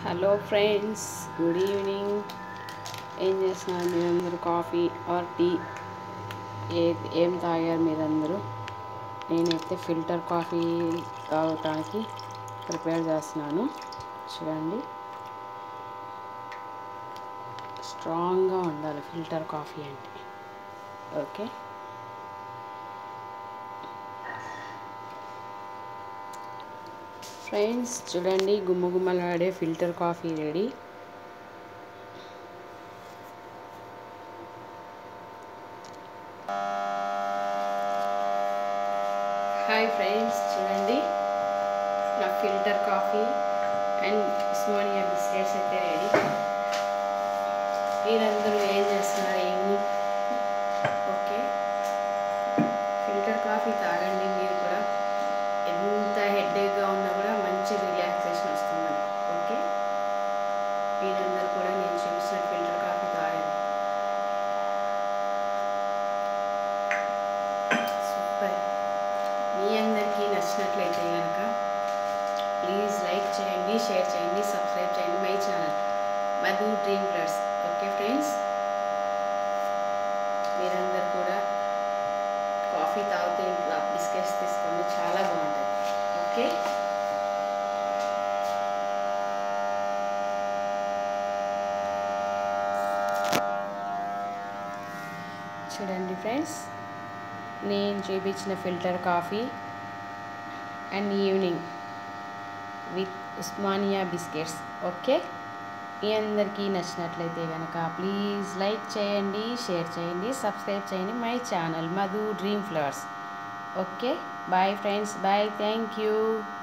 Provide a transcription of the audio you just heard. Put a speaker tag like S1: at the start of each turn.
S1: hello friends good evening ఏం చేస్తున్నారు మీరందరూ కాఫీ ఆర్ టీ ఏ ఏం తాగారు మీరందరూ నేనైతే ఫిల్టర్ కాఫీ తాగటానికి ప్రిపేర్ చేస్తున్నాను చూడండి స్ట్రాంగ్గా ఉండాలి ఫిల్టర్ కాఫీ అంటే ఓకే ఫ్రెండ్స్ చూడండి గుమ్మగుమ్మలాడే filter coffee ready hi friends చూడండి నా filter coffee and Osmania biscuits అయితే రెడీ మీరందరూ ఏం చేస్తున్నారు ఈవినింగ్ ఓకే ఫిల్టర్ కాఫీ తాగండి మీరు కూడా ఎంత హెడ్ఏక్గా ఉన్నా కూడా మంచి రిలాక్సేషన్ వస్తుంది ఓకే మీరందరూ కూడా నేను చూసిన ఫిల్టర్ కాఫీ తాగండి సూపర్ మీ అందరికీ నచ్చినట్లయితే కనుక ప్లీజ్ లైక్ చేయండి షేర్ చేయండి సబ్స్క్రైబ్ చేయండి my channel Madhu dream plus okay friends మీరందరూ కూడా కాఫీ తాగుతూ ఇంట్లో బిస్కెట్స్ తీసుకోండి చాలా బాగుంటుంది ఓకే చూడండి ఫ్రెండ్స్ నేను చూపించిన filter coffee and evening with Osmania biscuits okay మీ అందరికీ నచ్చినట్లయితే కనుక ప్లీజ్ లైక్ చేయండి షేర్ చేయండి సబ్స్క్రైబ్ చేయండి my channel Madhu dream flowers okay bye friends bye thank you